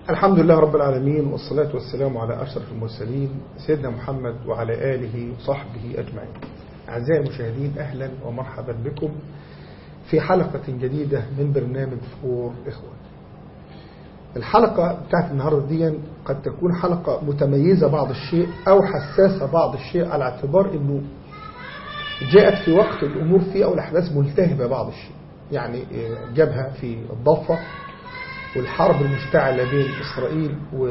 الحمد لله رب العالمين والصلاة والسلام على أشرف المرسلين سيدنا محمد وعلى آله وصحبه أجمعين أعزائي المشاهدين أهلا ومرحبا بكم في حلقة جديدة من برنامج فور إخوة الحلقة بتاعت النهاردة دي قد تكون حلقة متميزة بعض الشيء أو حساسة بعض الشيء على اعتبار أنه جاءت في وقت الأمور فيه أو الأحداث ملتهبة بعض الشيء يعني جبهة في الضفة والحرب المشتعلة بين إسرائيل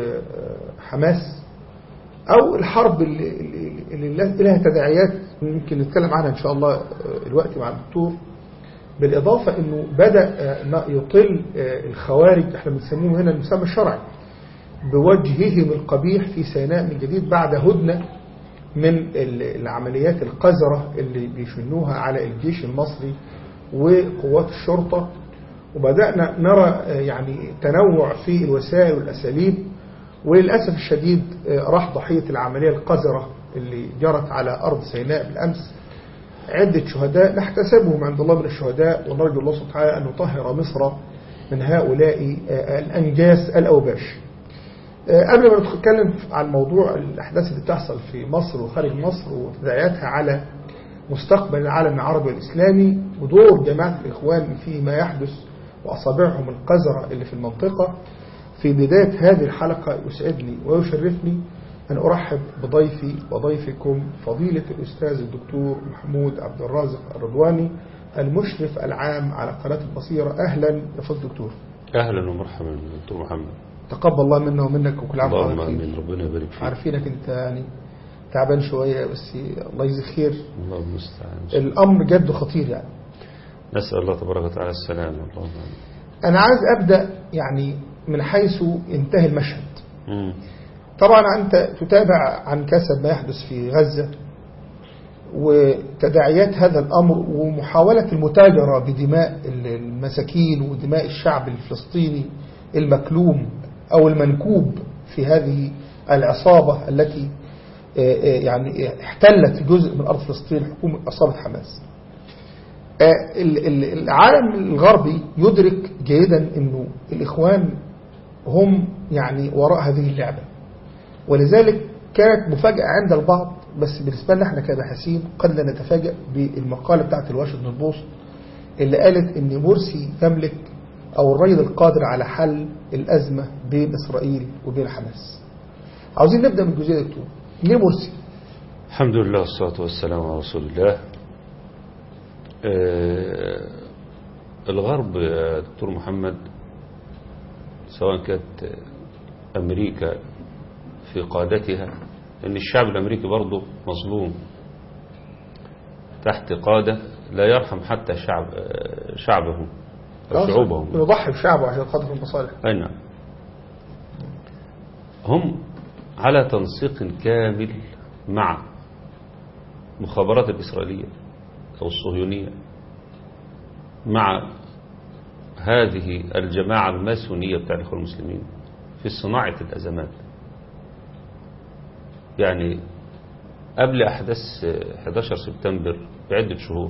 وحماس أو الحرب اللي, اللي لها تداعيات ممكن نتكلم عنها إن شاء الله الوقت مع الدكتور بالإضافة أنه بدأ يطل الخوارج احنا بنسميهم هنا المسمى الشرعي بوجههم القبيح في سيناء من جديد بعد هدنة من العمليات القذرة اللي بيشنوها على الجيش المصري وقوات الشرطة وبدأنا نرى يعني تنوع في الوسائل والأساليب وللأسف الشديد راح ضحية العملية القذرة اللي جرت على أرض سيناء بالأمس عدة شهداء نحتسبهم عند الله من الشهداء ونرجو الله سبحانه وتعالى أن يطهر مصر من هؤلاء الأنجاس الأوباش قبل ما نتكلم عن موضوع الأحداث اللي بتحصل في مصر وخارج مصر وتداعياتها على مستقبل العالم العربي والإسلامي ودور جماعة الإخوان فيما يحدث وأصابعهم القذرة اللي في المنطقة في بداية هذه الحلقة يسعدني ويشرفني أن أرحب بضيفي وضيفكم فضيلة الأستاذ الدكتور محمود عبد الرازق الرضواني المشرف العام على قناة البصيرة أهلا يا فضل دكتور أهلا ومرحبا دكتور محمد تقبل الله منا ومنك وكل عام اللهم امين ربنا يبارك فيك عارفينك انت يعني تعبان شوية بس الله يجزيك خير الله المستعان الأمر جد خطير يعني نسأل الله تبارك وتعالى السلام اللهم امين أنا عايز أبدأ يعني من حيث انتهى المشهد مم. طبعا أنت تتابع عن كسب ما يحدث في غزة وتداعيات هذا الأمر ومحاولة المتاجرة بدماء المساكين ودماء الشعب الفلسطيني المكلوم أو المنكوب في هذه العصابة التي يعني احتلت جزء من أرض فلسطين حكومة عصابة حماس العالم الغربي يدرك جيدا أنه الإخوان هم يعني وراء هذه اللعبة ولذلك كانت مفاجأة عند البعض بس بالنسبة لنا احنا كباحثين قد لا نتفاجأ بالمقالة بتاعت الواشنطن بوست اللي قالت ان مرسي يملك او الرجل القادر على حل الأزمة بين إسرائيل وبين حماس عاوزين نبدأ من الجزئية دكتور ليه مرسي الحمد لله والصلاة والسلام على رسول الله آه الغرب يا دكتور محمد سواء كانت أمريكا في قادتها ان الشعب الامريكي برضه مظلوم تحت قادة لا يرحم حتى شعب شعبه أو شعوبهم يضحي بشعبه عشان خاطر المصالح اي نعم هم على تنسيق كامل مع مخابرات الإسرائيلية أو الصهيونية مع هذه الجماعة الماسونية بتاع الإخوة المسلمين في صناعة الأزمات يعني قبل أحداث 11 سبتمبر بعدة شهور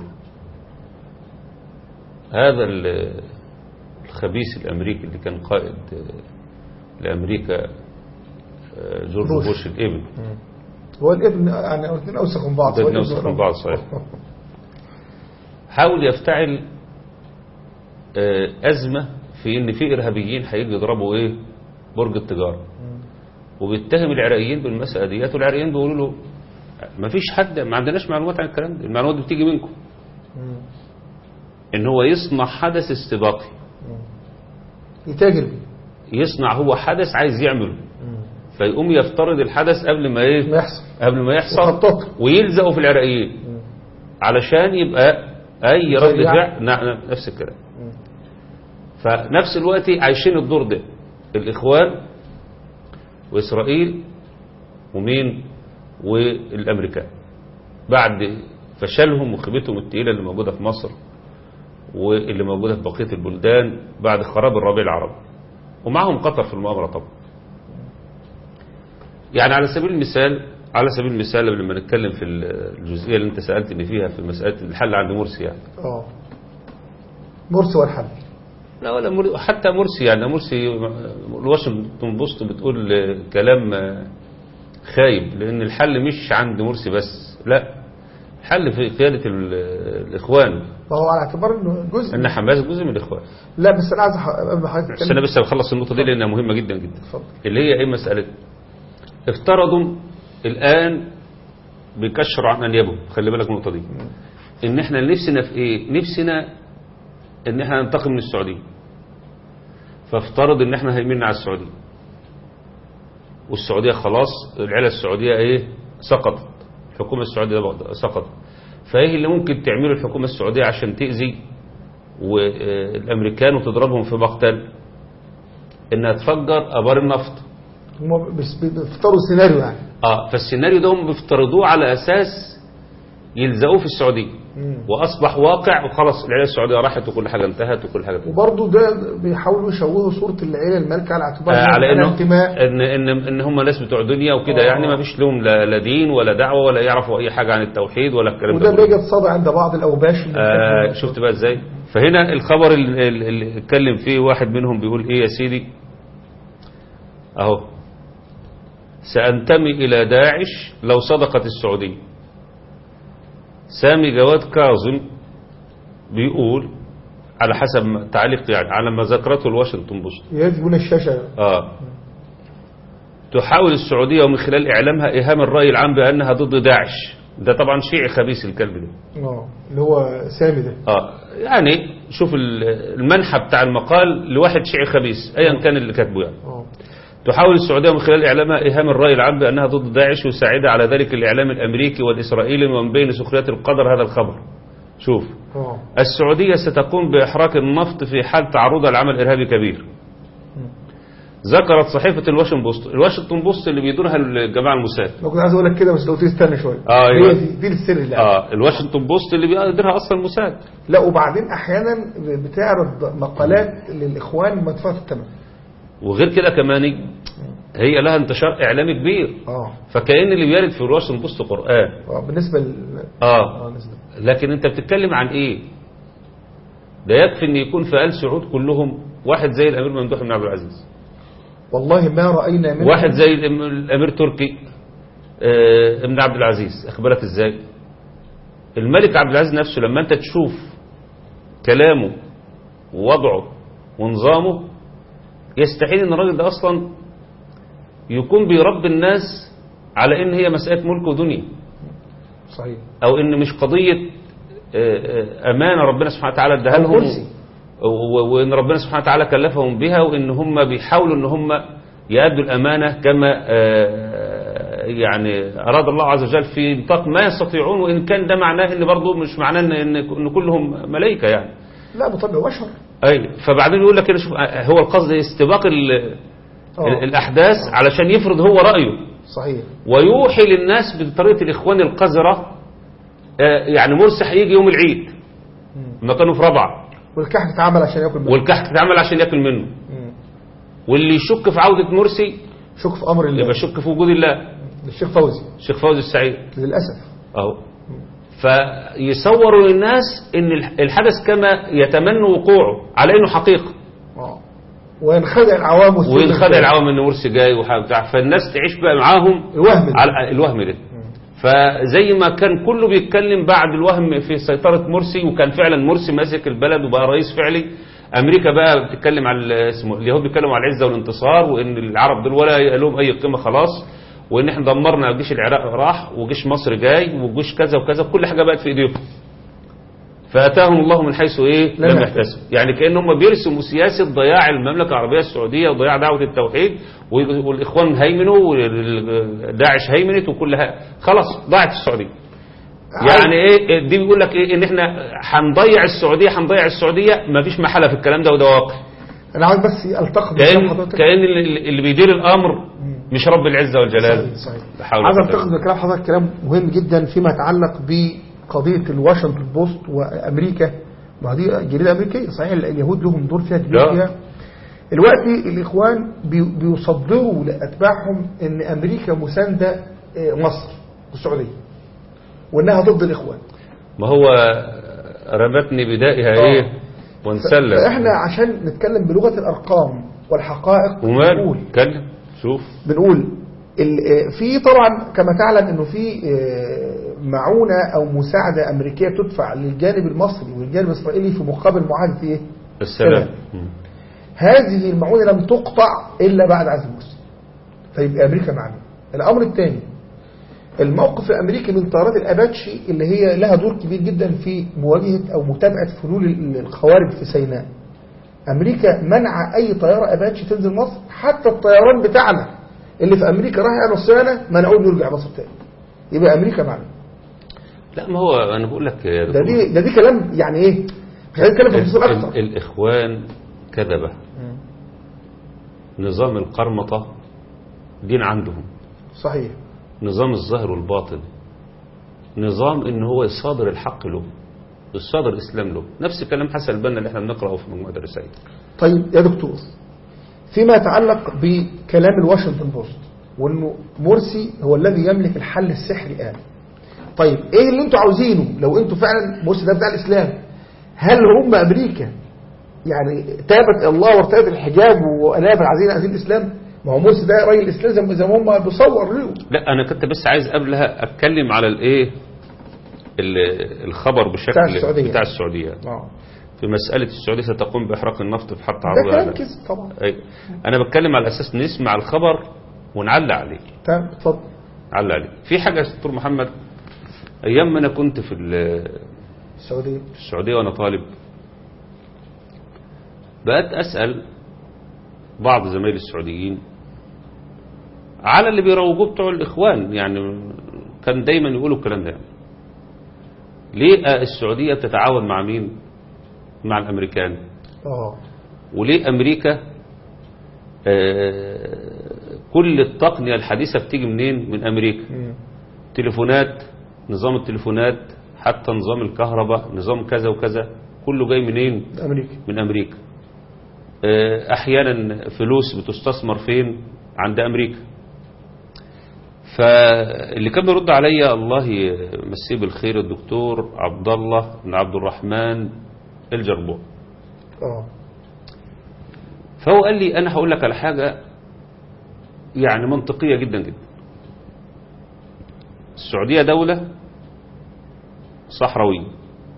هذا الخبيث الأمريكي اللي كان قائد لأمريكا جورج بوش. بوش الابن هو الابن يعني الاثنين اوسخ من بعض هو الاثنين الابن أوسخ من والأم. بعض، صحيح. حاول يفتعل آه، أزمة في إن في إرهابيين هيجوا يضربوا إيه برج التجارة وبيتهم العراقيين بالمسألة ديت والعراقيين بيقولوا له ما فيش حد ما عندناش معلومات عن الكلام ده المعلومات دي بتيجي منكم مم. إن هو يصنع حدث استباقي يتاجر بيه يصنع هو حدث عايز يعمله مم. فيقوم يفترض الحدث قبل ما ايه ما يحصل قبل ما يحصل يخطط. ويلزقوا في العراقيين مم. علشان يبقى اي رد زي يعني. فعل نعم نعم، نفس الكلام مم. فنفس الوقت عايشين الدور ده الاخوان واسرائيل ومين والامريكان بعد فشلهم وخيبتهم التقيله اللي موجوده في مصر واللي موجوده في بقيه البلدان بعد خراب الربيع العربي ومعهم قطر في المؤامره طبعا يعني على سبيل المثال على سبيل المثال قبل ما نتكلم في الجزئيه اللي انت سالتني فيها في مساله الحل عند مرسي يعني اه مرسي والحل لا ولا مر... حتى مرسي يعني مرسي الواشنطن بوست بتقول كلام خايب لان الحل مش عند مرسي بس لا الحل في قيادة ال- الإخوان فهو على اعتبار انه جزء أن حماس جزء من الإخوان لا بس انا عايز أح- قبل ما حضرتك بس أنا تتكلم بس بخلص النقطة دي لأنها مهمة جدا جدا اتفضل اللي هي ايه مسألة افترضوا الآن بيكشروا عن أنيابهم خلي بالك من النقطة دي إن إحنا نفسنا في إيه نفسنا إن إحنا ننتقم من السعودية فافترض إن إحنا هيمنا على السعودية والسعودية خلاص العيلة السعودية إيه سقطت الحكومة السعودية بقى- سقطت فإيه اللي ممكن تعمله الحكومة السعودية عشان تأذي والأمريكان وتضربهم في مقتل إنها تفجر آبار النفط هم بس بيختاروا سيناريو يعني اه فالسيناريو ده هم بيفترضوه على اساس يلزقوه في السعوديه مم. واصبح واقع وخلاص العيله السعوديه راحت وكل حاجه انتهت وكل حاجه انتهت. وبرضه ده بيحاولوا يشوهوا صورة العيلة المالكة على اعتبار آه إنها على على انه انتماء ان ان ان هم ناس بتوع دنيا وكده آه. يعني ما فيش لهم لا, لا دين ولا دعوه ولا يعرفوا اي حاجه عن التوحيد ولا الكلام وده ده بيجي كله. يتصادى عند بعض الأوباش اللي آه بيحبوا- شفت بقى ازاي فهنا الخبر اللي, اللي اتكلم فيه واحد منهم بيقول ايه يا سيدي اهو سأنتمي إلى داعش لو صدقت السعودية سامي جواد كاظم بيقول على حسب ما- تعليق يعني على ما ذكرته الواشنطن بوست يجبون الشاشة آه تحاول السعودية ومن خلال إعلامها إيهام الرأي العام بأنها ضد داعش ده طبعا شيعي خبيث الكلب ده اه اللي هو سامي ده اه يعني شوف ال- المنحى بتاع المقال لواحد شيعي خبيث ايا كان اللي كاتبه يعني اه تحاول السعوديه من خلال اعلامها ايهام الراي العام بانها ضد داعش ويساعدها على ذلك الاعلام الامريكي والاسرائيلي ومن بين سخريات القدر هذا الخبر شوف اه السعوديه ستقوم باحراق النفط في حال تعرضها لعمل ارهابي كبير ذكرت صحيفه الواشنطن بوست الواشنطن بوست اللي بيدورها الجماعه الموساد لو كنت عايز اقول لك كده بس لو قلت لي استنى شويه آه، أيوة. هي دي, دي السر اللي اه الواشنطن بوست اللي بيديرها اصلا الموساد لا وبعدين احيانا بتعرض مقالات للاخوان مدفوعه الثمن وغير كده كمان هي لها انتشار اعلامي كبير اه فكأن اللي بيرد في الواشنطن بوست قرآن آه، بالنسبه ل... اه اه بالنسبه لكن انت بتتكلم عن ايه ده يكفي ان يكون في آل سعود كلهم واحد زي الامير ممدوح بن عبد العزيز والله ما راينا منه واحد زي الأم- الامير تركي آه، ابن عبد العزيز اخبرك ازاي الملك عبد العزيز نفسه لما انت تشوف كلامه ووضعه ونظامه يستحيل ان الراجل ده اصلا يكون بيربي الناس على ان هي مسألة ملك ودنيا صحيح او ان مش قضية آه، آه، امانة ربنا سبحانه وتعالى اداها أو لهم كرسي. و- و- وان ربنا سبحانه وتعالى كلفهم بها وان هم بيحاولوا ان هم يأدوا الامانة كما آه، يعني اراد الله عز وجل في نطاق ما يستطيعون وان كان ده معناه ان برضه مش معناه ان ان إن كلهم ملائكة يعني لا بطبع بشر اي فبعدين يقول لك كده شوف آه، هو القصد استباق ال- آه. الاحداث علشان يفرض هو رأيه صحيح ويوحي للناس بطريقة الإخوان القذرة آه، يعني مرسي هيجي يوم العيد مم. ما كانوا في رابعة والكحك اتعمل عشان ياكل منه والكحك اتعمل عشان ياكل منه مم. واللي يشك في عودة مرسي شك في امر الله يبقى شك في وجود الله الشيخ فوزي الشيخ فوزي السعيد للاسف اهو فيصوروا للناس ان الح- الحدث كما يتمنى وقوعه على انه حقيقة اه وينخدع العوام والسلم وينخدع الثاني. العوام ان مرسي جاي وحاجة بتاع فالناس تعيش بقى معاهم الوهم ده. على الوهم ده فزي ما كان كله بيتكلم بعد الوهم في سيطرة مرسي وكان فعلا مرسي ماسك البلد وبقى رئيس فعلي امريكا بقى بتتكلم على اسمه اليهود بيتكلموا على العزه والانتصار وان العرب دول ولا لهم اي قيمه خلاص وان احنا دمرنا جيش العراق راح وجيش مصر جاي وجيش كذا وكذا كل حاجه بقت في ايديهم فاتاهم الله من حيث ايه لم لم يحتسب. يحتسب يعني كان هم بيرسموا سياسه ضياع المملكه العربيه السعوديه وضياع دعوه التوحيد والاخوان هيمنوا وداعش هيمنت وكل ها خلاص ضاعت السعوديه يعني ايه دي بيقول لك ايه ان احنا هنضيع السعوديه هنضيع السعوديه مفيش محاله في الكلام ده وده واقع انا عاوز بس التقط بكلام كان حضرتك كان اللي اللي بيدير الامر مش رب العزه والجلال صحيح صحيح لا حول عايز ولا قوة انتقد بكلام حضرتك كلام مهم جدا فيما يتعلق بقضيه الواشنطن بوست وامريكا ما دي جريده امريكيه صحيح اليهود لهم دور فيها كبير لا. فيها دلوقتي الاخوان بي- بيصدروا لاتباعهم ان امريكا مسانده آه، مصر والسعوديه وانها ضد الاخوان ما هو رمتني بدائها آه. ايه ونسلم احنا عشان نتكلم بلغة الارقام والحقائق ومال بنقول اتكلم شوف بنقول ال- آه، في طبعا كما تعلم انه في آه، معونة او مساعدة امريكية تدفع للجانب المصري والجانب الاسرائيلي في مقابل معاهدة ايه السلام مم. هذه المعونة لم تقطع إلا بعد عزل مرسي فيبقى أمريكا معنا الأمر الثاني الموقف الأمريكي من طيارات الأباتشي اللي هي لها دور كبير جدا في مواجهة أو متابعة فلول ال- الخوارج في سيناء أمريكا منع أي طيارة أباتشي تنزل مصر حتى الطيران بتاعنا اللي في أمريكا راح يعمل صيانة منعوه إنه يرجع مصر تاني يبقى أمريكا معنا لا ما هو انا بقول لك يا ده دكتور، دي ده دي كلام يعني إيه مش عايز نتكلم في تفاصيل ال- أكتر ال- الاخوان كذبه نظام القرمطه دين عندهم صحيح نظام الظاهر والباطن نظام ان هو يصادر الحق له يصادر الاسلام له نفس كلام حسن البنا اللي احنا بنقراه في مجموعه الرسائل طيب يا دكتور فيما يتعلق بكلام الواشنطن بوست وانه مرسي هو الذي يملك الحل السحري الان طيب ايه اللي انتوا عاوزينه لو انتوا فعلا مرسي ده بتاع الاسلام هل هم امريكا يعني تابت إلى الله وارتدت الحجاب واناب عايزين عايزين الاسلام ما هو مرسي ده راجل اسلام زي ما- زي ما هم بيصور له لا انا كنت بس عايز قبلها اتكلم على الايه ال- الخبر بشكل بتاع السعودية. بتاع السعوديه اه في مساله السعوديه ستقوم باحراق النفط في حط ده عرضها كلام على- كذب طبعا أي. انا بتكلم على اساس نسمع الخبر ونعلق عليه تمام اتفضل علق عليه في حاجه يا دكتور محمد ايام ما انا كنت في ال- السعوديه في السعوديه وانا طالب بقيت اسال بعض زمايلي السعوديين على اللي بيروجوه بتوع الاخوان يعني كان دايما يقولوا الكلام ده يعني. ليه آه السعوديه بتتعاون مع مين مع الامريكان اه وليه امريكا آه كل التقنيه الحديثه بتيجي منين من امريكا مم. تليفونات نظام التليفونات حتى نظام الكهرباء نظام كذا وكذا كله جاي منين امريكا من امريكا آه، احيانا فلوس بتستثمر فين عند امريكا فاللي كان بيرد عليا الله يمسيه بالخير الدكتور عبد الله بن عبد الرحمن الجربوع اه فهو قال لي انا هقول لك على حاجه يعني منطقيه جدا جدا السعوديه دوله صحراويه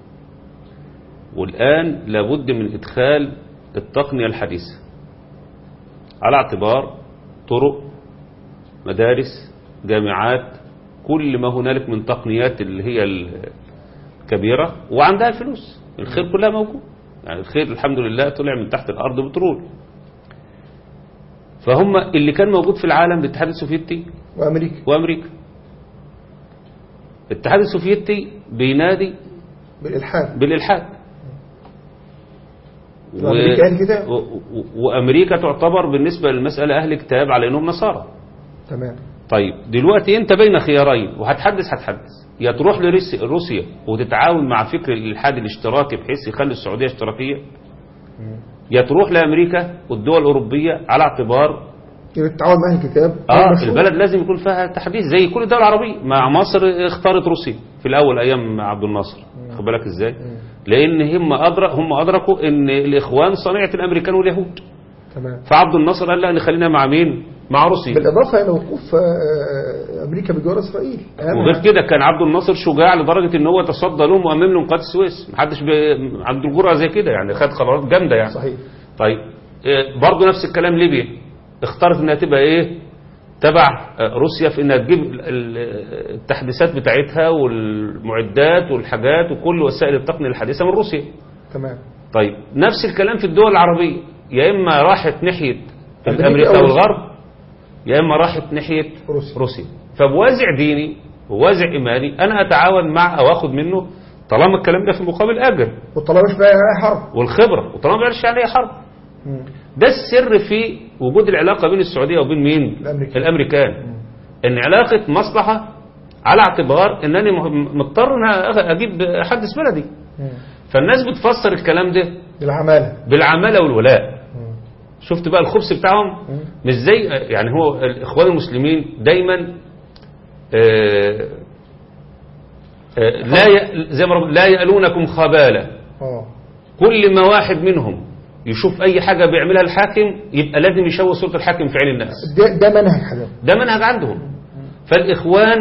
والان لابد من ادخال التقنيه الحديثه على اعتبار طرق مدارس جامعات كل ما هنالك من تقنيات اللي هي الكبيره وعندها الفلوس الخير كلها موجود يعني الخير الحمد لله طلع من تحت الارض بترول فهم اللي كان موجود في العالم الاتحاد السوفيتي وامريكا وامريكا الاتحاد السوفيتي بينادي بالالحاد بالالحاد وأمريكا أهل كتاب. و... و... وامريكا تعتبر بالنسبه للمساله اهل كتاب على انهم نصارى تمام طيب دلوقتي انت بين خيارين وهتحدث هتحدث يا تروح لروسيا وتتعاون مع فكر الالحاد الاشتراكي بحيث يخلي السعوديه اشتراكيه يا تروح لامريكا والدول الاوروبيه على اعتبار يبقى التعاون مع أهل الكتاب اه مشروع. البلد لازم يكون فيها تحديث زي كل الدول العربيه مع مصر اختارت روسيا في الاول ايام عبد الناصر خد بالك ازاي لان هم ادرك هم ادركوا ان الاخوان صنيعه الامريكان واليهود تمام فعبد الناصر قال لا نخلينا مع مين مع روسيا بالإضافة إلى وقوف آه، أمريكا بجوار إسرائيل أهم وغير كده كان عبد الناصر شجاع لدرجه ان هو تصدى لهم وامم لهم قناه السويس محدش بي... عنده الجرأه زي كده يعني خد قرارات جامده يعني صحيح طيب إيه، برضه نفس الكلام ليبيا اختارت انها تبقى ايه تبع آه، روسيا في انها تجيب ال- ال- التحديثات بتاعتها والمعدات والحاجات وكل وسائل التقنيه الحديثه من روسيا تمام طيب نفس الكلام في الدول العربية يا إما راحت ناحية أمريكا أمريكا أو روسيا. والغرب يا إما راحت ناحية روسيا. روسيا فبوازع ديني ووازع إيماني أنا أتعاون مع أو أخذ منه طالما الكلام ده في مقابل أجر والطلبة مش بقى عليها حرب والخبرة وطالما ما بيعرفش عليه حرب مم. ده السر في وجود العلاقة بين السعودية وبين مين الأمريكان. الأمريكان إن علاقة مصلحة على اعتبار أنني م- مضطر أن أجيب أحدث بلدي مم. فالناس بتفسر الكلام ده بالعمالة بالعمالة والولاء مم. شفت بقى الخبث بتاعهم مم. مش زي يعني هو الاخوان المسلمين دايما آه، آه، لا ي- زي ما رب- لا يألونكم خبالة اه كل ما واحد منهم يشوف اي حاجه بيعملها الحاكم يبقى لازم يشوه صوره الحاكم في عين الناس ده, ده منهج حضرتك ده منهج عندهم فالاخوان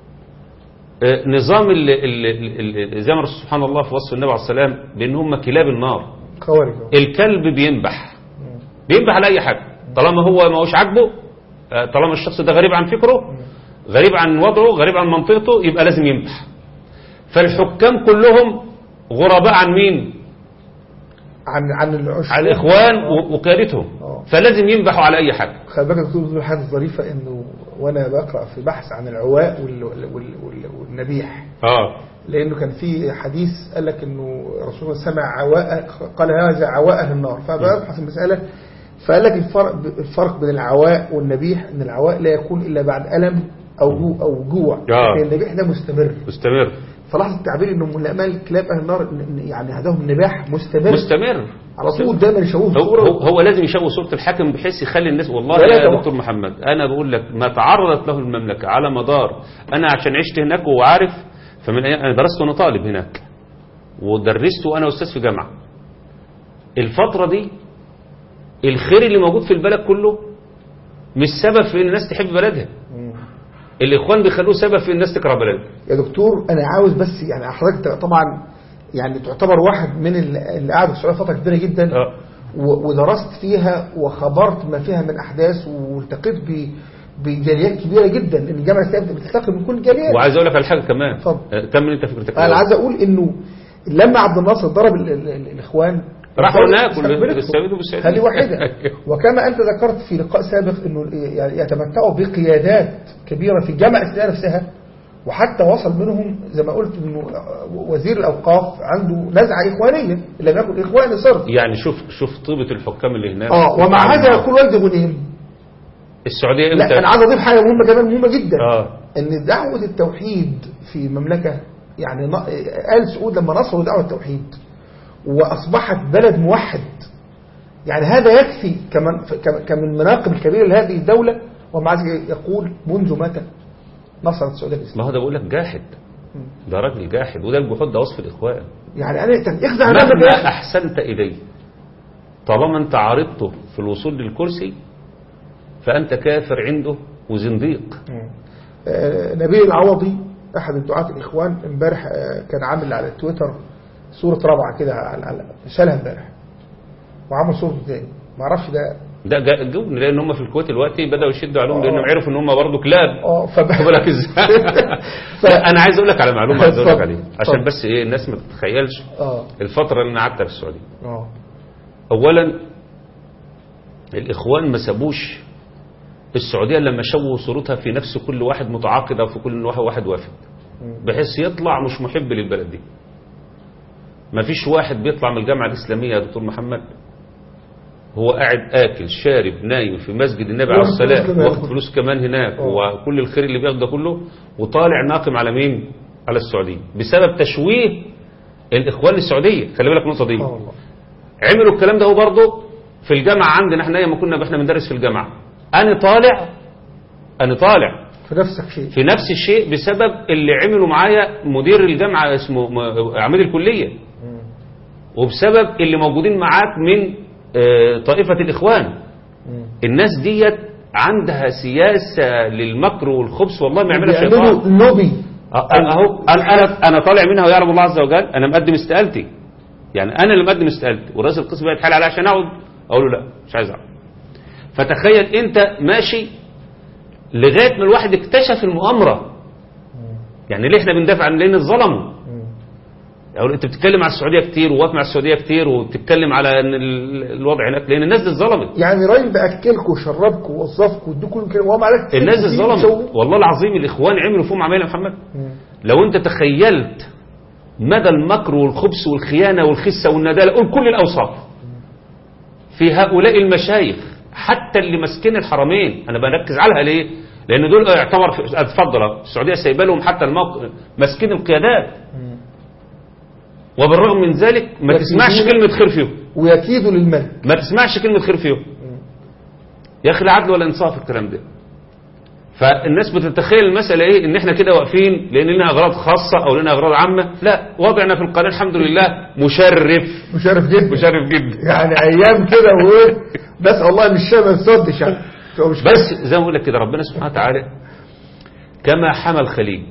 آه، نظام ال ال ال ال زي ما الرسول سبحان الله في وصف النبي عليه السلام بان هم كلاب النار خوارج الكلب بينبح بينبح على اي حاجه طالما هو ما هوش عاجبه آه، طالما الشخص ده غريب عن فكره غريب عن وضعه غريب عن منطقته يبقى لازم ينبح فالحكام كلهم غرباء عن مين عن عن العشب عن الاخوان و- وقيادتهم آه. فلازم ينبحوا على اي حاجه خلي بالك يا دكتور بتقول حاجه ظريفه انه وانا بقرا في بحث عن العواء وال وال وال وال والنبيح اه لانه كان في حديث قال لك انه رسول الله سمع عواء قال هذا عواء اهل النار فببحث المساله فقال لك الفرق الفرق بين العواء والنبيح ان العواء لا يكون الا بعد الم او جو او جوع آه. لكن النبيح ده مستمر مستمر فلاحظ التعبير انه من الامان كلاب اهل النار إن- إن يعني هذاهم النباح مستمر مستمر على طول دايما يشوفوا هو, صوره هو, هو لازم يشوه صورة الحاكم بحيث يخلي الناس والله ولا يا طبعا. دكتور محمد أنا بقول لك ما تعرضت له المملكة على مدار أنا عشان عشت هناك وعارف فمن أيام أنا درست وأنا طالب هناك ودرست وأنا أستاذ في جامعة الفترة دي الخير اللي موجود في البلد كله مش سبب في ان الناس تحب بلدها الاخوان بيخلوه سبب في الناس تكره بلدها يا دكتور انا عاوز بس يعني حضرتك طبعا يعني تعتبر واحد من ال- اللي قاعد في السعوديه فتره كبيره جدا آه. و- ودرست فيها وخبرت ما فيها من احداث والتقيت ب- بجاليات كبيره جدا ان الجامعه الاسلاميه بتلتقي من كل الجاليات وعايز اقول لك على حاجه كمان اتفضل. آه، كمل انت فكرتك انا عايز اقول انه لما عبد الناصر ضرب ال ال ال الاخوان راحوا هناك استقبلتهم. واستفيدوا بالسعودية. هذه واحده وكما انت ذكرت في لقاء سابق انه يعني يتمتعوا بقيادات كبيره في الجامعه الاسلاميه نفسها وحتى وصل منهم زي ما قلت انه وزير الاوقاف عنده نزعه اخوانيه لم يكن اخواني صرف يعني شوف شوف طيبه الحكام اللي هناك اه ومع هذا يقول والد غنيم السعوديه لا امتى انا عايز اضيف حاجه مهمه كمان مهمه جدا اه ان دعوه التوحيد في المملكه يعني ن- ال سعود لما نصروا دعوه التوحيد واصبحت بلد موحد يعني هذا يكفي كمن ك- كمن مناقب الكبيره لهذه الدوله ومع ذلك يقول منذ متى نصرت السعوديه الاسلاميه ما هو ده بقول لك جاحد ده راجل جاحد وده الجحود ده وصف الاخوان يعني انا طب اخزع نفسك يا مهما أخي. احسنت اليه طالما انت عارضته في الوصول للكرسي فانت كافر عنده وزنديق آه، نبيل العوضي احد الدعاة الاخوان امبارح آه، كان عامل على تويتر صوره رابعه كده على على- شالها امبارح وعمل صورته تاني ما اعرفش ده ده جا- جبن لان هم في الكويت دلوقتي بداوا يشدوا عليهم آه. لانهم عرفوا ان هم برضه كلاب اه فب... خد بالك ازاي ف- لا، انا عايز اقول لك على معلومه عايز اقول لك اتفضل. عليها عشان اتفضل. بس ايه الناس ما تتخيلش اه الفتره اللي انا قعدتها في السعوديه اه اولا الاخوان ما سابوش السعوديه لما شوهوا صورتها في نفس كل واحد متعاقد او في كل واحد واحد وافد بحيث يطلع مش محب للبلد دي ما فيش واحد بيطلع من الجامعه الاسلاميه يا دكتور محمد هو قاعد اكل شارب نايم في مسجد النبي عليه واخد فلوس الصلاه كمان. واخد فلوس كمان هناك اه. وكل الخير اللي بياخده كله وطالع ناقم على مين على السعوديه بسبب تشويه الاخوان للسعوديه خلي بالك من النقطه دي اه والله عملوا الكلام ده هو برضه في الجامعة عندنا احنا ايام ما كنا احنا بندرس في الجامعة أنا طالع أنا طالع في نفسك شيء في نفس الشيء بسبب اللي عملوا معايا مدير الجامعة اسمه م- عميد الكلية وبسبب اللي موجودين معاك من آه، طائفة الإخوان الناس ديت عندها سياسة للمكر والخبث والله ما يعملها بيعملوا شيطان لوبي أه، اهو انا انا انا طالع منها ويعلم الله عز وجل انا مقدم استقالتي يعني انا اللي مقدم استقالتي ورئيس القسم بقى يتحايل عليا عشان اقعد اقول له لا مش عايز اقعد فتخيل انت ماشي لغايه ما الواحد اكتشف المؤامره يعني ليه احنا بندافع عن لان اتظلموا يعني انت بتتكلم على السعوديه كتير وواقف مع السعوديه كتير وبتتكلم على ان ال- الوضع هناك لان الناس دي اتظلمت يعني راجل باكلكم وشربكم ووظفكم وادوكم كده وهو مع ذلك الناس دي تسيبوا اتظلمت يسووا. والله العظيم الاخوان عملوا فيهم عمايل يا محمد مم. لو انت تخيلت مدى المكر والخبث والخيانة والخسة والندالة قول كل الأوصاف في هؤلاء المشايخ حتى اللي ماسكين الحرمين أنا بركز عليها ليه لأن دول يعتبر في- اتفضل أهو، السعودية سايبه لهم حتى الموقع ماسكين القيادات وبالرغم من ذلك ما لكن تسمعش دول- كلمة خير فيهم ويكيدوا للملك ما تسمعش كلمة خير فيهم يا أخي لا عدل ولا إنصاف الكلام ده فالناس بتتخيل المسألة ايه ان احنا كده واقفين لان لنا اغراض خاصة او لنا اغراض عامة لا وضعنا في القناة الحمد لله مشرف مشرف جدا مشرف جدا يعني ايام كده وايه بس والله مش شايف ما تصدش يعني تبقى مش بس زي ما بقول لك كده ربنا سبحانه وتعالى كما حمى الخليج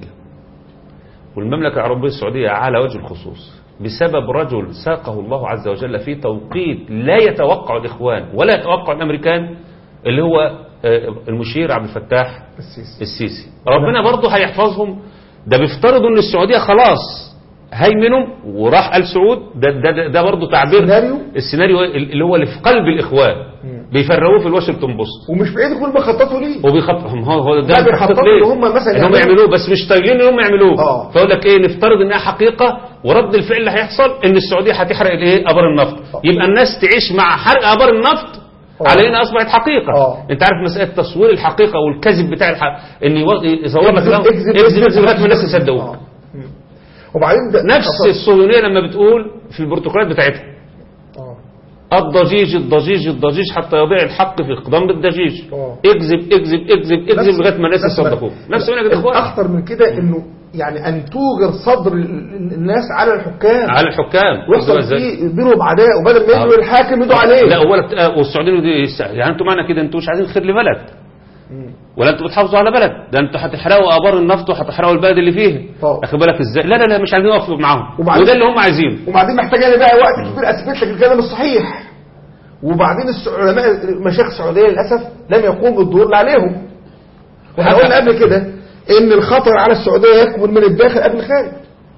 والمملكة العربية السعودية على وجه الخصوص بسبب رجل ساقه الله عز وجل في توقيت لا يتوقع الإخوان ولا يتوقع الأمريكان اللي هو آه، المشير عبد الفتاح السيسي السيسي ربنا برضه هيحفظهم ده بيفترضوا ان السعودية خلاص هيمنوا وراح آل سعود ده ده ده, ده برضه تعبير سيناريو؟ السيناريو اللي هو اللي في قلب الإخوان بيفرقوه في الواشنطن بوست ومش بعيد يكون بيخططوا ليه وبيخطهم هو هو ده لا، بيخطط بيخططوا ليه؟ إن هم مثلا ان هم يعملوا- يعملوه بس مش طايقين ان هم يعملوه آه. فيقول لك ايه نفترض انها حقيقه ورد الفعل اللي هيحصل ان السعوديه هتحرق الايه ابار النفط آه. يبقى الناس تعيش مع حرق ابار النفط آه. على انها اصبحت حقيقه آه. انت عارف مساله تصوير الحقيقه والكذب بتاع الحق ان يو- يصور لك اكذب كلام- اكذب اكذب اكذب لغايه ما الناس آه. يصدقوك مم. وبعدين ده نفس الصهيونيه لما بتقول في البروتوكولات بتاعتها آه. الضجيج الضجيج الضجيج حتى يضيع الحق في اقدام بالضجيج آه. اكذب اكذب اكذب اكذب نفس- لغايه ما الناس نفس- يصدقوك نفس هنا كده اخوان الاخطر من كده انه يعني ان توجر صدر ال- ال- الناس على الحكام على الحكام ويحصل ازاي؟ فيه بينهم عداء وبدل ما يدوا آه. الحاكم يدوا عليه لا ولا آه، والسعوديين دي يعني انتوا معنى كده انتوا مش عايزين خير لبلد ولا انتوا بتحافظوا على بلد ده انتوا هتحرقوا ابار النفط وهتحرقوا البلد اللي فيه طبعا. واخد بالك ازاي لا لا لا مش عايزين نقف معاهم وبعدين- وده اللي هم عايزينه وبعدين محتاج انا بقى وقت كبير اثبت لك الكلام الصحيح وبعدين الس- علماء مشايخ السعوديه للاسف لم يقوموا بالدور اللي عليهم واحنا قلنا قبل كده ان الخطر على السعوديه يكمن من الداخل قبل الخارج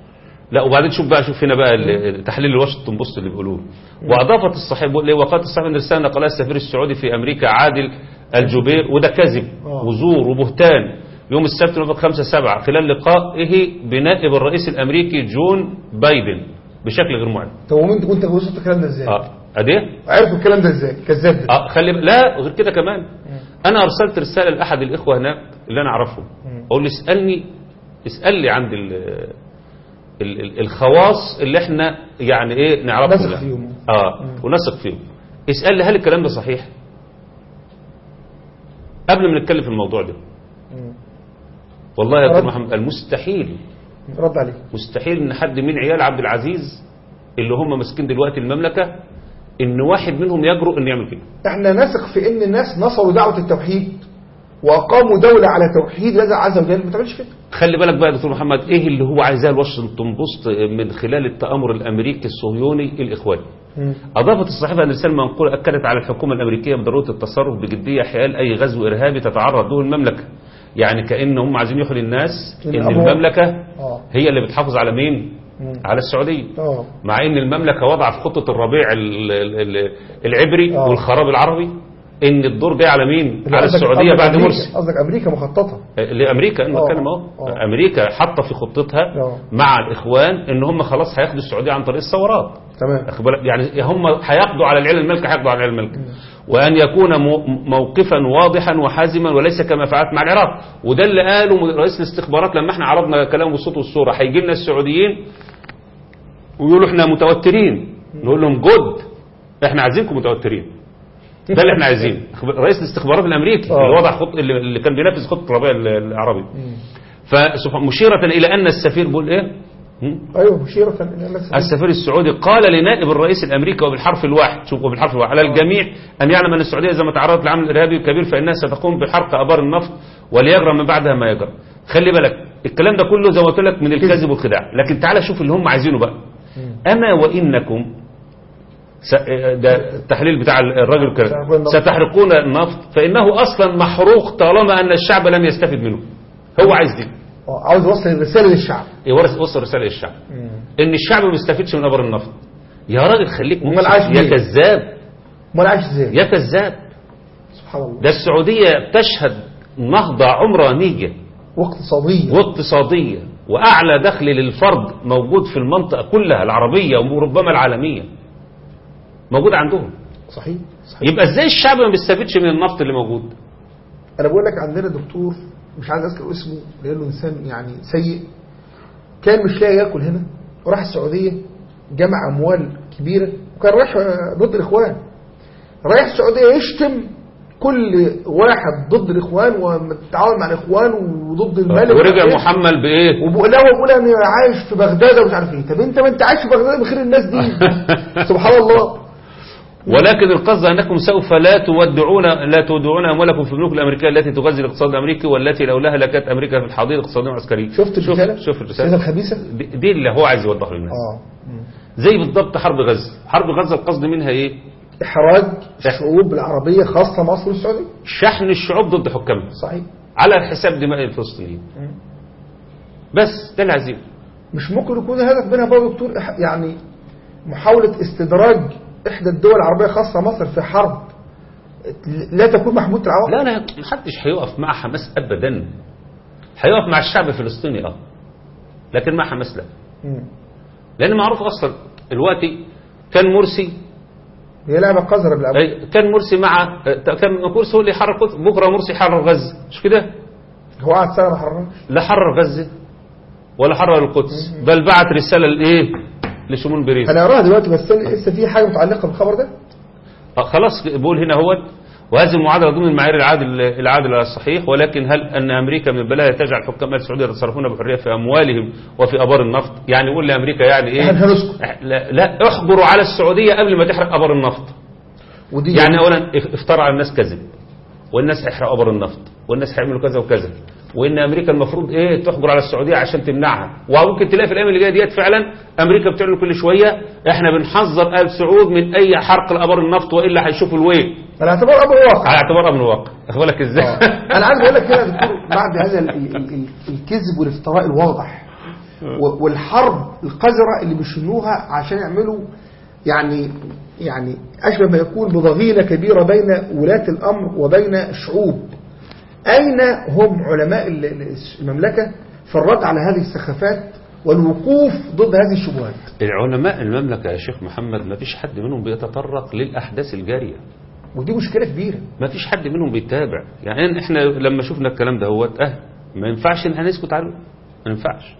لا وبعدين شوف بقى شوف هنا بقى ال- تحليل الواشنطن بوست اللي بيقولوه واضافت الصحيح بيقول ايه وقالت الصحيح ان رساله نقلها السفير السعودي في امريكا عادل الجبير وده كذب آه. وزور وبهتان يوم السبت نوفمبر 5 7 خلال لقائه بنائب الرئيس الامريكي جون بايدن بشكل غير معلن طب وانت وانت وصلت الكلام ده ازاي؟ اه اديه عرفوا الكلام ده ازاي؟ كذاب ده اه خلي ب- لا غير كده كمان انا ارسلت رساله لاحد الاخوه هناك اللي انا اعرفهم اقول له اسالني اسال لي عند ال ال ال الخواص اللي احنا يعني ايه نعرفهم نثق لا. فيهم. اه ونثق فيهم اسال لي هل الكلام ده صحيح قبل ما نتكلم في الموضوع ده والله يا رد. دكتور محمد المستحيل رد عليه مستحيل ان حد من عيال عبد العزيز اللي هم ماسكين دلوقتي المملكه ان واحد منهم يجرؤ انه يعمل كده احنا نثق في ان الناس نصروا دعوه التوحيد واقاموا دوله على توحيد الله عز وجل ما تعملش كده خلي بالك بقى يا دكتور محمد ايه اللي هو عايزاه الواشنطن بوست من خلال التآمر الامريكي الصهيوني الاخواني اضافت الصحيفه ان رساله منقوله اكدت على الحكومه الامريكيه بضروره التصرف بجديه حيال اي غزو ارهابي تتعرض له المملكه يعني كان هم عايزين يوحوا للناس ان الأمر. المملكه اه هي اللي بتحافظ على مين مم. على السعوديه اه مع ان المملكه وضع في خطه الربيع ال- ال- ال- العبري آه. والخراب العربي ان الدور جاي على مين على قصدك- السعوديه قصدك بعد أمريكا- مرسي قصدك امريكا مخططه لامريكا انا آه. بتكلم اهو آه. امريكا حاطه في خطتها آه. مع الاخوان ان هم خلاص هياخدوا السعوديه عن طريق الثورات تمام أخد بالك؟ يعني هم هيقضوا على العيله الملكه هيقضوا على العيله الملكه وان يكون مو- موقفا واضحا وحازما وليس كما فعلت مع العراق وده اللي قاله مد- رئيس الاستخبارات لما احنا عرضنا كلامه بالصوت والصوره هيجي لنا السعوديين ويقولوا احنا متوترين نقول لهم جود احنا عايزينكم متوترين ده اللي احنا عايزينه أخد- رئيس الاستخبارات الامريكي آه. اللي وضع خط اللي اللي كان بينفذ خطه الربيع ال- العربي فسبحان مشيره الى ان السفير بيقول ايه هم؟ ايوه مشيره الى الناس السفير السعودي قال لنائب الرئيس الامريكي وبالحرف الواحد شوفوا بالحرف الواحد على الجميع ان يعلم ان السعوديه اذا ما تعرضت لعمل ارهابي كبير فانها ستقوم بحرق ابار النفط وليجرى من بعدها ما يجرى خلي بالك الكلام ده كله زي ما قلت لك من الكذب والخداع لكن تعالى شوف اللي هم عايزينه بقى اما وانكم س- ده التحليل بتاع الراجل كده ستحرقون النفط. ستحرقون النفط فانه اصلا محروق طالما ان الشعب لم يستفد منه هو عايز دي آه، عاوز يوصل الرساله للشعب يورث وصل رساله للشعب ان الشعب ما بيستفيدش من ابر النفط يا راجل خليك أمال مبسط. عايش يا ليه؟ كذاب امال عايش ازاي يا كذاب سبحان الله ده السعوديه تشهد نهضه عمرانيه واقتصاديه واقتصاديه واعلى دخل للفرد موجود في المنطقه كلها العربيه وربما العالميه موجود عندهم صحيح صحيح يبقى ازاي الشعب ما بيستفيدش من النفط اللي موجود انا بقول لك عندنا دكتور مش عايز اذكر اسمه لانه انسان يعني سيء كان مش لاقي ياكل هنا وراح السعوديه جمع اموال كبيره وكان رايح آه، ضد الاخوان رايح السعوديه يشتم كل واحد ضد الاخوان ومتعاون مع الاخوان وضد الملك ورجع وإيه؟ محمل بايه وبقول لا بقول انا عايش في بغداد ومش عارف ايه طب انت ما انت عايش في بغداد بخير الناس دي سبحان الله ولكن القصد انكم سوف لا تودعون لا تودعون اموالكم في البنوك الامريكيه التي تغذي الاقتصاد الامريكي والتي لولاها لكانت امريكا في الحضيض الاقتصادي والعسكري شفت شوف الرساله شوف الرساله الرساله الخبيثه دي, دي اللي هو عايز يوضحه للناس اه زي بالضبط حرب غزه حرب غزه القصد منها ايه احراج الشعوب العربيه خاصه مصر والسعوديه شحن الشعوب ضد حكامها صحيح على حساب دماء الفلسطينيين بس ده اللي عايزينه مش ممكن يكون الهدف منها برضه دكتور إح- يعني محاوله استدراج احدى الدول العربيه خاصه مصر في حرب لا تكون محمود العواقب لا لا محدش هيقف مع حماس ابدا هيقف مع الشعب الفلسطيني اه لكن مع حماس لا مم. لان معروف اصلا دلوقتي كان مرسي هي لعبه قذره بالعكس أي كان مرسي مع كان مرسي هو اللي حرر قدس بكره مرسي حرر غزه مش كده هو قعد سنه ما حررش لا حرر غزه ولا حرر القدس بل بعت رساله لايه لشمون بريز انا اقراها دلوقتي بس أنا لسه في حاجه متعلقه بالخبر ده آه، خلاص بقول هنا هو وهذه المعادله ضمن المعايير العادل العادل الصحيح ولكن هل ان امريكا من بلاها تجعل حكام السعوديه يتصرفون بحريه في اموالهم وفي ابار النفط يعني يقول لامريكا يعني ايه احنا هنسكت لا, لا احجروا على السعوديه قبل ما تحرق ابار النفط ودي يعني اولا اف- افترى على الناس كذب والناس هيحرقوا ابر النفط والناس هيعملوا كذا وكذا وان امريكا المفروض ايه تحجر على السعوديه عشان تمنعها وممكن تلاقي في الايام اللي جايه ديت فعلا امريكا بتعمل كل شويه احنا بنحذر ال سعود من اي حرق الابار النفط والا هيشوفوا الويل على اعتبار امر واقع على اعتبار امر واقع اخد بالك ازاي آه. انا عايز اقول لك كده يا دكتور بعد هذا ال- ال- ال- الكذب والافتراء الواضح و- والحرب القذره اللي بيشنوها عشان يعملوا يعني يعني اشبه ما يكون بضغينه كبيره بين ولاة الامر وبين الشعوب اين هم علماء ال- ال- المملكه في الرد على هذه السخافات والوقوف ضد هذه الشبهات العلماء المملكه يا شيخ محمد ما فيش حد منهم بيتطرق للاحداث الجاريه ودي مشكله كبيره ما فيش حد منهم بيتابع يعني احنا لما شفنا الكلام ده هو اه ما ينفعش ان هنسكت عنه ما ينفعش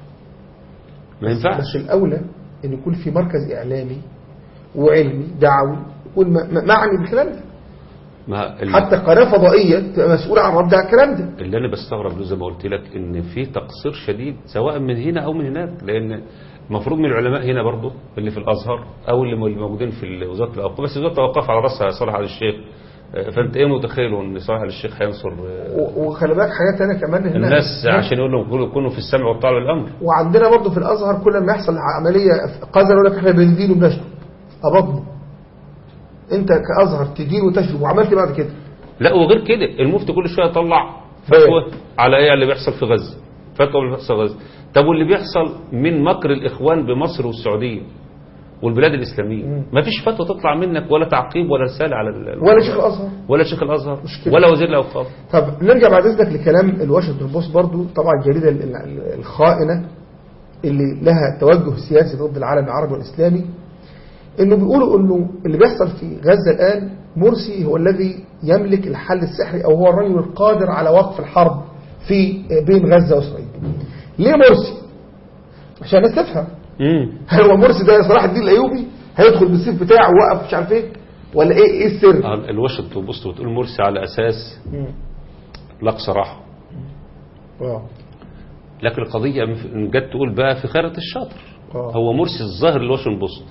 ما ينفعش بس الاولى ان يكون في مركز اعلامي وعلمي دعوي يكون م- م- معني بالكلام ده ما ال- حتى قناه فضائيه تبقى مسؤوله عن رد على الكلام ده اللي انا بستغرب له زي ما قلت لك ان في تقصير شديد سواء من هنا او من هناك لان المفروض من العلماء هنا برضه اللي في الازهر او اللي موجودين في وزاره الاوقاف بس وزاره الاوقاف على راسها صالح علي الشيخ آه، فانت ايه متخيل ان صالح علي الشيخ هينصر آه، و- وخلي بالك حاجات ثانيه كمان هنا الناس عشان يقول لهم كونوا- كونوا في السمع والطاعه بالامر وعندنا برضه في الازهر كل ما يحصل عمليه قذر يقول لك احنا بندين وبنشرب ابضنا انت كازهر تدين وتشرب وعملت بعد كده لا وغير كده المفتي كل شويه يطلع فتوى على ايه اللي بيحصل في غزه فتوى اللي بيحصل في غزه طب واللي بيحصل من مكر الاخوان بمصر والسعوديه والبلاد الاسلاميه مم. ما فيش فتوى تطلع منك ولا تعقيب ولا رساله على ال- ولا شيخ الازهر ولا شيخ الازهر مشكلة. ولا وزير الاوقاف طب نرجع بعد اذنك لكلام الواشنطن بوست برضو طبعا الجريده ال- ال- الخائنه اللي لها توجه سياسي ضد العالم العربي والاسلامي انه بيقولوا انه اللي بيحصل في غزه الان مرسي هو الذي يملك الحل السحري او هو الرجل القادر على وقف الحرب في بين غزه واسرائيل. ليه مرسي؟ عشان الناس تفهم امم هل هو مرسي ده صلاح الدين الايوبي هيدخل بالسيف بتاعه ووقف مش عارف ايه ولا ايه ايه السر؟ الواشنطن بوست بتقول مرسي على اساس لا صراحه اه لكن القضيه م- جت تقول بقى في خيرة الشاطر آه. هو مرسي الظاهر الواشنطن بوست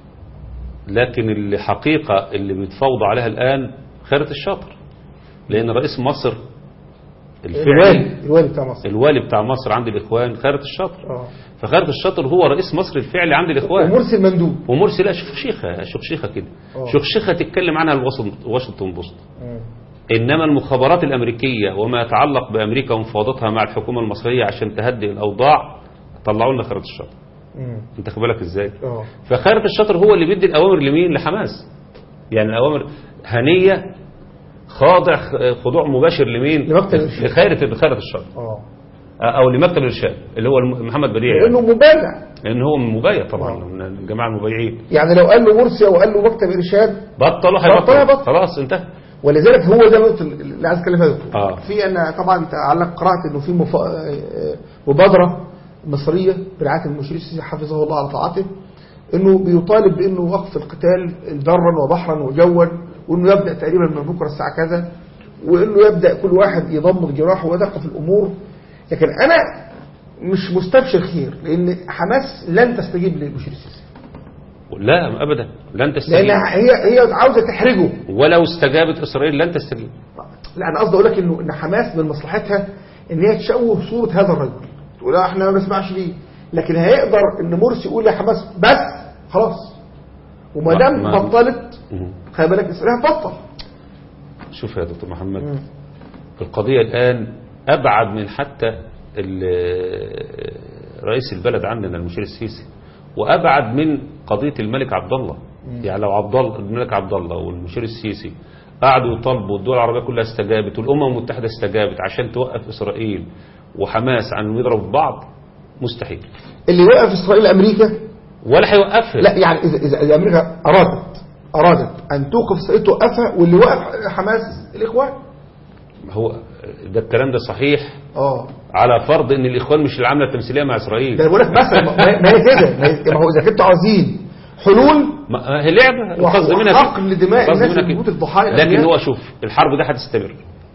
لكن الحقيقة اللي بيتفاوض عليها الآن خيرة الشاطر لأن رئيس مصر الفعلي الوالي الوالي بتاع مصر الوالي بتاع مصر عند الإخوان خيرة الشاطر اه فخيرة الشاطر هو رئيس مصر الفعلي عند الإخوان ومرسي المندوب ومرسي لا شخشيخة شخشيخة كده آه. شخشيخة تتكلم عنها الواشنطن- واشنطن بوست إنما المخابرات الأمريكية وما يتعلق بأمريكا ومفاوضاتها مع الحكومة المصرية عشان تهدئ الأوضاع طلعوا لنا خيرة الشاطر مم. انت خد بالك ازاي اه فخيرة الشاطر هو اللي بيدي الأوامر لمين لحماس يعني الأوامر هنية خاضع خضوع مباشر لمين لمكتب الإرشاد. لخيرة خيرة الشاطر اه أو لمكتب الإرشاد اللي هو الم- محمد بديع يعني. لانه مبالع لأن هو مبايع طبعا آه. من الجماعة المبايعين يعني لو قال له مرسي او قال له مكتب ارشاد بطلوا بطلوا هيبطلوا هيبطلوا. خلاص انتهى ولذلك هو ده النقطه اللي عايز اتكلم فيها يا دكتور. آه. في انا طبعا تعلق قرات انه في مف... آه، مبادره مصريه برعايه المشير السيسي حفظه الله على طاعته انه بيطالب بانه وقف القتال برا وبحرا وجوا وانه يبدا تقريبا من بكره الساعه كذا وانه يبدا كل واحد يضمد جراحه ويدقق في الامور لكن انا مش مستبشر خير لان حماس لن تستجيب لبشير السيسي لا ابدا لن تستجيب لان هي هي عاوزه تحرجه ولو استجابت اسرائيل لن تستجيب لا انا قصدي اقول لك انه ان حماس من مصلحتها ان هي تشوه صوره هذا الرجل تقول لا احنا ما بنسمعش ليه لكن هيقدر ان مرسي يقول لحماس بس خلاص وما ما- دام ما- بطلت مم. خلي بالك اسرائيل هتبطل شوف يا دكتور محمد القضية الآن أبعد من حتى ال- رئيس البلد عندنا المشير السيسي وأبعد من قضية الملك عبد الله يعني لو عبد الله الملك عبد الله والمشير السيسي قعدوا يطالبوا الدول العربية كلها استجابت والأمم المتحدة استجابت عشان توقف إسرائيل وحماس عن إنهم يضربوا في بعض مستحيل اللي وقف اسرائيل امريكا ولا هيوقفها لا يعني اذا اذا إذا امريكا ارادت ارادت ان توقف اسرائيل توقفها واللي وقف حماس الاخوان هو ده الكلام ده صحيح اه على فرض ان الاخوان مش العامله التمثيليه مع اسرائيل ده أنا بقول لك مثلا ما ما هي كده ما هي- ما هو اذا كنتوا عاوزين حلول ما هي لعبه القصد منها كده. وحقن لدماء القصد الناس منها اللي كده. بتموت الضحايا لكن الأبرياء. هو شوف الحرب دي هتستمر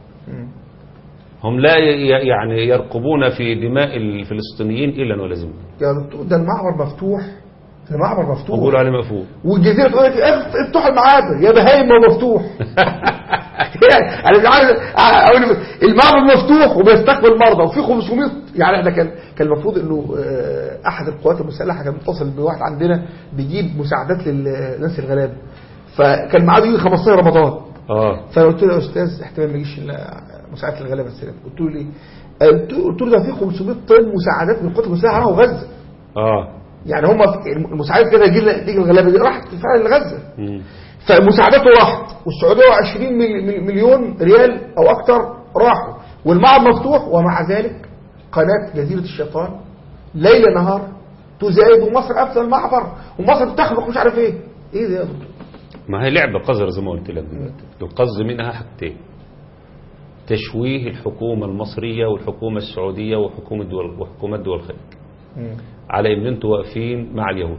هم لا ي- يعني يرقبون في دماء الفلسطينيين الا ولازم يا دكتور ده المعبر مفتوح المعبر مفتوح وبيقولوا عليه مفهوم والجزيره تقول لك اف- افتحوا المعابر يا بهايم ما هو مفتوح يعني انا مش عارف أقول المعبر مفتوح وبيستقبل مرضى وفي 500 يعني احنا كان كان المفروض انه آه، احد القوات المسلحه كان متصل بواحد عندنا بيجيب مساعدات للناس الغلابه فكان معاه يجي 15 رمضان اه فانا قلت له يا استاذ احتمال ما يجيش الا مساعده الغلابه السنه دي. قلت له ليه؟ قلت قلت له ده في 500 طن مساعدات من القوات المسلحه راحوا غزه اه يعني هم المساعدات كده تيجي تيجي الغلابه دي راحت فعلا لغزه مم. فمساعدته راحت والسعوديه 20 مل- مل- مليون ريال او اكتر راحوا والمعبر مفتوح ومع ذلك قناه جزيره الشيطان ليل نهار تزايد ومصر قافله المعبر ومصر بتخلق مش عارف ايه ايه ده يا دكتور ما هي لعبه قذره زي ما قلت لك دلوقتي القصد منها حاجتين تشويه الحكومه المصريه والحكومه السعوديه وحكومه دول وحكومات دول الخليج على ان انتوا واقفين مع اليهود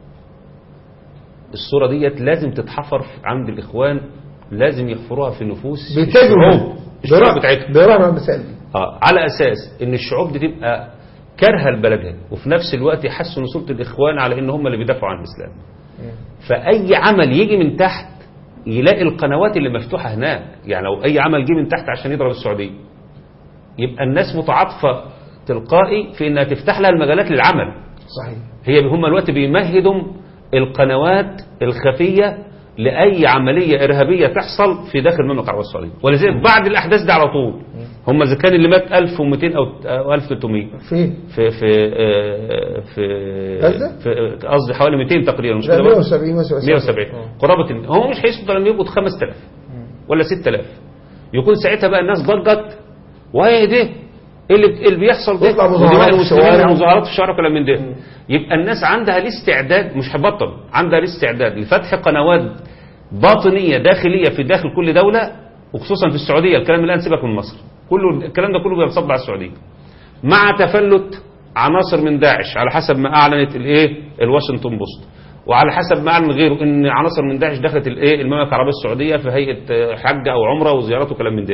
الصورة ديت لازم تتحفر عند الإخوان لازم يحفروها في نفوس بيتجروا الشعوب الشعوب بتاعتهم بيرانا المسائل دي آه على أساس إن الشعوب دي تبقى كارهة لبلدها وفي نفس الوقت يحسوا صورة الإخوان على إن هم اللي بيدافعوا عن الإسلام فأي عمل يجي من تحت يلاقي القنوات اللي مفتوحة هناك يعني لو أي عمل جه من تحت عشان يضرب السعودية يبقى الناس متعاطفة تلقائي في إنها تفتح لها المجالات للعمل صحيح هي هم الوقت بيمهدوا القنوات الخفية لأي عملية إرهابية تحصل في داخل المملكة العربية السعودية ولذلك بعد الأحداث دي على طول هم إذا كان اللي مات 1200 أو أو 1300 فين؟ في في آه، في غزة؟ في قصدي حوالي 200 تقريبا مش لا كده برضه؟ 170 170 قرابة ال- هم مش هيسقطوا لما يبقوا 5000 ولا 6000 يكون ساعتها بقى الناس ضجت وهي ده إيه اللي اللي بيحصل ده يطلع مظاهرات ودماء في المسلمين الشوارع. ومظاهرات في الشارع وكلام من ده يبقى الناس عندها الاستعداد مش هبطل عندها الاستعداد لفتح قنوات باطنية داخلية في داخل كل دولة وخصوصا في السعودية الكلام الآن سيبك من مصر كله الكلام ده كله بينصب على السعودية مع تفلت عناصر من داعش على حسب ما اعلنت الايه الواشنطن بوست وعلى حسب ما اعلن غيره ان عناصر من داعش دخلت الايه المملكه العربيه السعوديه في هيئه آه، حج او عمره وزيارات وكلام من ده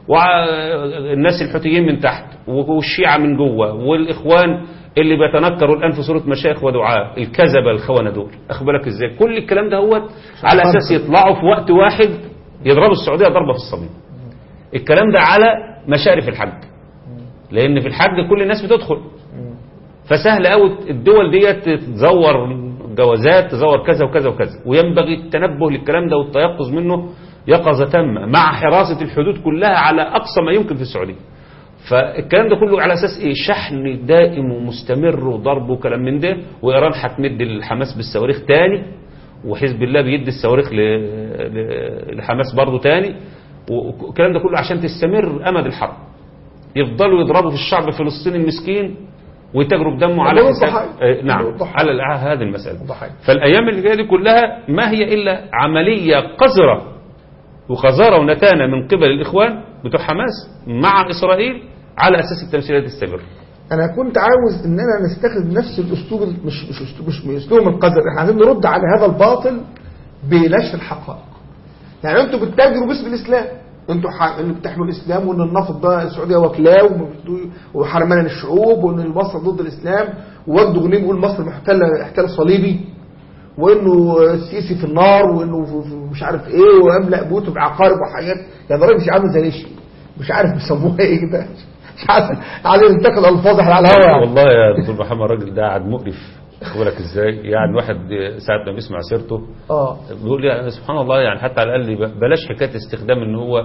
والناس الحوثيين من تحت والشيعه من جوه والاخوان اللي بيتنكروا الان في صوره مشايخ ودعاء الكذبه الخونه دول اخد بالك ازاي كل الكلام ده هو على اساس يطلعوا في وقت واحد يضربوا السعوديه ضربه في الصميم الكلام ده على مشارف الحج لان في الحج كل الناس بتدخل فسهل قوي الدول ديت تزور جوازات تزور كذا وكذا وكذا وينبغي التنبه للكلام ده والتيقظ منه يقظة تامة مع حراسة الحدود كلها على أقصى ما يمكن في السعودية فالكلام ده كله على أساس إيه شحن دائم ومستمر وضرب وكلام من ده وإيران هتمد الحماس بالصواريخ تاني وحزب الله بيدي الصواريخ ل- ل- لحماس برضه تاني والكلام ده كله عشان تستمر أمد الحرب يفضلوا يضربوا في الشعب الفلسطيني المسكين ويتاجروا بدمه على يضربوا حساب الضحايا. آه، نعم يضربوا الضحايا. على الع- هذه المسألة الضحايا. فالأيام اللي جاية دي كلها ما هي إلا عملية قذرة وخزارة ونتانة من قبل الإخوان بتوع حماس مع إسرائيل على أساس التمثيلية تستمر انا كنت عاوز اننا نستخدم نفس الاسلوب ال- مش مش أسلوب- مش اسلوب القدر احنا عايزين نرد على هذا الباطل بنشر الحقائق يعني انتوا بتتاجروا باسم الاسلام انتوا ح... انتوا بتحموا الاسلام وان النفط ده السعوديه واكلاه وم- وحرمان الشعوب وان مصر ضد الاسلام ووجدوا غنيم يقول مصر محتله احتلال صليبي وانه السيسي في النار وانه في- في- مش عارف ايه واملا بيوته بعقارب وحاجات يعني الراجل مش عامل زي ليش مش عارف بيسموها ايه كده مش عارف عايز ينتقل الفاظ احنا على الهوا يعني والله يا دكتور محمد الراجل ده قاعد مقرف بالك ازاي يعني واحد ساعة ما بيسمع سيرته اه بيقول يعني سبحان الله يعني حتى على الأقل بلاش حكاية استخدام ان هو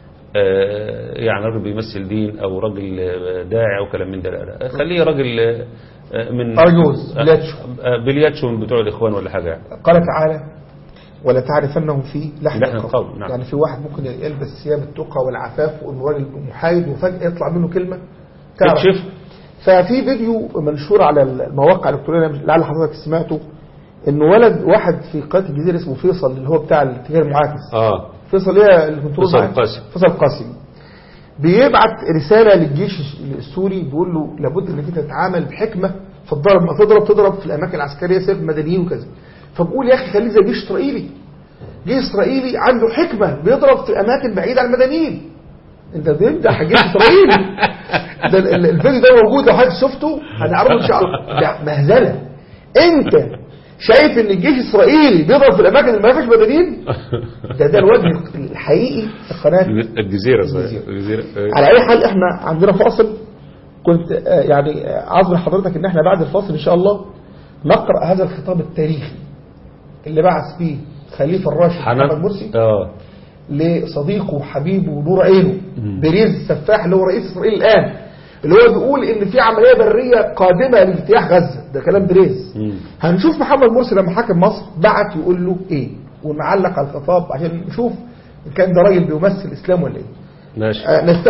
آه، يعني راجل بيمثل دين او راجل آه، داعي او كلام من ده لا لا خليه راجل آه، من أرجوز، بلياتشو. آه، بلياتشو من بتوع الاخوان ولا حاجه يعني قال تعالى ولا تعرفنهم في لحن لحن القول القول، نعم. يعني في واحد ممكن يلبس ثياب التقى والعفاف وانه راجل محايد وفجاه يطلع منه كلمه تعرف تكشف ففي فيديو منشور على المواقع الالكترونيه لعل حضرتك سمعته انه ولد واحد في قناه الجزيره اسمه فيصل اللي هو بتاع الاتجاه المعاكس اه فيصل ايه الكنترول فيصل معاه؟ قاسم. فيصل قاسم بيبعت رساله للجيش السوري بيقول له لابد انك انت تتعامل بحكمه فتضرب ما تضرب تضرب في الاماكن العسكريه سيف مدنيين وكذا فبقول يا اخي خليه زي جيش اسرائيلي جيش اسرائيلي عنده حكمه بيضرب في اماكن بعيده عن المدنيين انت بتمدح الجيش الاسرائيلي ده ال- ال- الفيديو ده موجود لو حضرتك شفته هنعرفه ان شاء الله ده مهزله انت شايف ان الجيش الاسرائيلي بيضرب في الاماكن اللي ما فيهاش مدنيين ده ده الوجه الحقيقي القناه الجزيره صحيح الجزيرة. الجزيره آه. على اي حال احنا عندنا فاصل كنت آه، يعني آه، عاوز من حضرتك ان احنا بعد الفاصل ان شاء الله نقرا هذا الخطاب التاريخي اللي بعث فيه خليفه الراشد محمد حنان مرسي اه لصديقه وحبيبه ونور عينه مم. بريز سفاح اللي هو رئيس اسرائيل الان اللي هو بيقول ان في عمليه بريه قادمه لاجتياح غزه ده كلام بريز مم. هنشوف محمد مرسي لما حكم مصر بعت يقول له ايه ونعلق على الخطاب عشان نشوف إن كان ده راجل بيمثل الاسلام ولا ايه ماشي آه، نست